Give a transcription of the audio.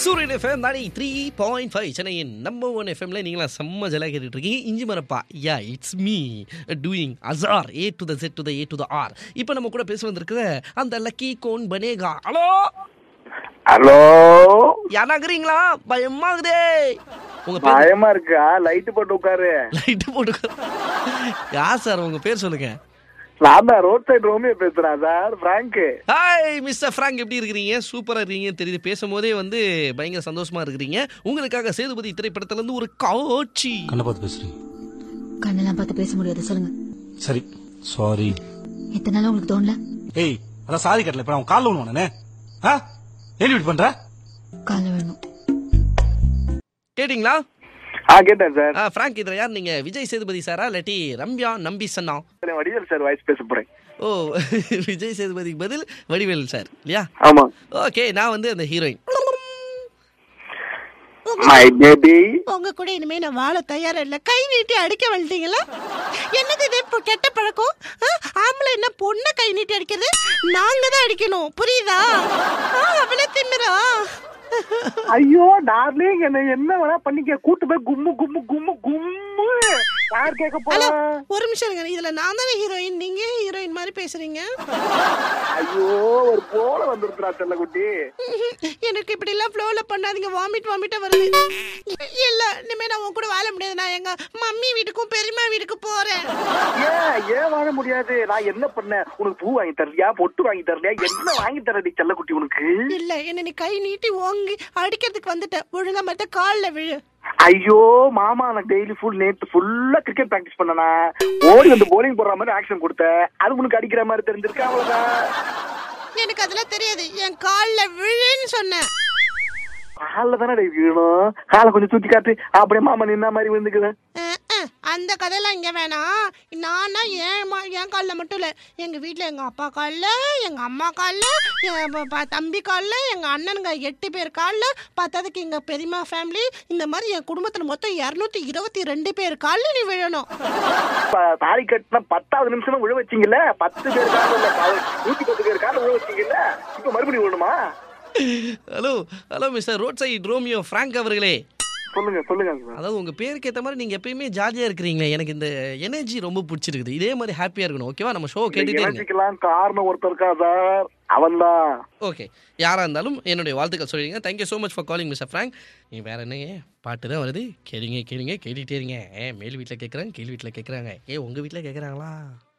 சூரியன் FM ninety three point five சென்னையின் number one எஃப்எம்ல நீங்களா செம்ம ஜலாக கேட்டுட்டு இருக்கீங்க இஞ்சி மரப்பா yeah it's me doing Azhar A to the Z to the A to the R இப்போ நம்ம கூட பேச வந்திருக்கிற அந்த லக்கி கோன் பனேகா ஹலோ ஹலோ யாராகிறீங்களா பயமாகுதே உங்க பேர் பயமா இருக்கா லைட் போட்டு உட்காரு லைட்டு போட்டு யார் சார் உங்க பேர் சொல்லுங்க நான் தான் ரோட் சைடு ரோமியோ பேசுறேன் sir Frank hi mister Frank எப்படி இருக்கிறீங்க சூப்பரா இருக்கீங்க தெரியுது பேசும்போதே வந்து பயங்கர சந்தோஷமா இருக்கிறீங்க உங்களுக்காக சேதுபதி திரைப்படத்துல இருந்து ஒரு காட்சி கண்ணை பார்த்து பேசுறீங்க கண்ணெல்லாம் பார்த்து பேச முடியாது சொல்லுங்க சரி சாரி எத்தனை நாள் உங்களுக்கு தோணல ஏய் அதான் சாரி கட்டல இப்ப அவன் காலில் ஒண்ணு ஆ ஏன் இப்படி பண்ற கால வேணும் கேட்டிங்களா ஆ கேட்டேன் சார் ஆ, ஃப்ராங்க் இதுல யார் நீங்க விஜய் சேதுபதி சாரா இல்லாட்டி ரம்யா நம்பி சன்னா வடிவேல் சார் வாய்ஸ் பேச போறேன் ஓ விஜய் சேதுபதிக்கு பதில் வடிவேல் சார் இல்லையா ஆமா ஓகே நான் வந்து அந்த ஹீரோயின் மை பேபி உங்க கூட இனிமே நான் வாழ தயாரா இல்ல கை நீட்டி அடிக்க வந்துட்டீங்களா என்னது இது இப்போ கெட்ட பழக்கம் ஆ, ஆம்பளை என்ன பொண்ணை கை நீட்டி அடிக்கிறது நாங்க தான் அடிக்கணும் புரியுதா ஆ, அவளே திமிரா ஐயோ டார்லிங் என்ன என்ன வேணா பண்ணிக்க கூட்டு போய் கும்மு கும்மு கும்மு கும்மு யார் கேட்க ஹலோ போறா ஒரு நிமிஷம் இருங்க இதுல நான் தானே ஹீரோயின் நீங்க ஹீரோயின் மாதிரி பேசுறீங்க ஐயோ ஒரு போல வந்துருக்குறா செல்லக்குட்டி எனக்கு இப்படி எல்லாம் ஃப்ளோல பண்ணாதீங்க வாமிட் வாமிட்டா வருது இல்ல இனிமே நான் உன் கூட வாழ முடியாது நான் எங்க மம்மி வீட்டுக்கும் பெரியம்மா வீட்டுக்கு போறேன் ஏன் ஏன் வாழ முடியாது நான் என்ன பண்ணேன் உனக்கு பூ வாங்கி தரலையா பொட்டு வாங்கி தரலையா என்ன வாங்கி தரடி செல்லக்குட்டி உனக்கு இல்ல என்ன நீ கை நீட்டி ஓங்கி அடிக்கிறதுக்கு வந்துட்ட ஒழுங்கா மத்த கால்ல விழு ஐயோ மாமா நான் டெய்லி ஃபுல் நேத்து ஃபுல்லா கிரிக்கெட் பிராக்டிஸ் பண்ணனா ஓடி வந்து போலிங் போடுற மாதிரி ஆக்ஷன் கொடுத்த அது உனக்கு அடிக்கிற மாதிரி தெரிஞ்சிருக்கு அவ்வளவுதான் எனக்கு அதெல்லாம் தெரியாது என் கால்ல விழுன்னு சொன்னேன் காலில் தானே வீணும் காலை கொஞ்சம் தூக்கி காட்டு அப்படியே மாமா நின்ன மாதிரி விழுந்துக்குவேன் அஹ், அஹ், அந்த கதையெல்லாம் இங்க வேணாம் நானா என் ம- என் காலில் மட்டும் இல்ல எங்க வீட்ல எங்க அப்பா கால்ல எங்க அம்மா கால்ல என் ப- ப- தம்பி கால்ல எங்க அண்ணனுங்க எட்டு பேர் கால்ல பத்தாவதுக்கு எங்க பெரியம்மா ஃபேமிலி இந்த மாதிரி என் குடும்பத்துல மொத்தம் இருநூத்தி இருபத்தி ரெண்டு பேர் கால்ல நீ விழணும் ப- தாலி கட்டின பத்தாவது நிமிஷமா விழ வச்சீங்கல்ல பத்து பேர் காலம் இல்ல ப- நூத்தி பத்து பேர் காலம் விழ வச்சீங்கல்ல இப்ப மறுபடியும் விழணுமா hello hello mister road side Romeo Frank அவர்களே சொல்லுங்க சொல்லுங்க அதாவது உங்க பேருக்கு ஏத்த மாதிரி நீங்க எப்பயுமே ஜாலியா இருக்கிறீங்களே எனக்கு இந்த எனர்ஜி ரொம்ப பிடிச்சிருக்குது இதே மாதிரி ஹாப்பியா இருக்கணும் ஓகேவா நம்ம ஷோ கேட்டுட்டே இருங்க எனர்ஜிக்கெல்லாம் காரணம் ஒருத்தர் இருக்கா சார் அவன்தான் ஓகே யாராக இருந்தாலும் என்னுடைய வாழ்த்துக்கள் சொல்லிடுங்க thank you so much for calling mister Frank நீ வேற என்னங்க பாட்டு தான் வருது கேளுங்க கேளுங்க கேட்டுகிட்டே இருங்க ஏ மேல் வீட்டில் கேட்குறாங்க கீழ் வீட்டில் கேட்குறாங்க ஏ உங்கள் வீட்டில் கேட்குறாங்களா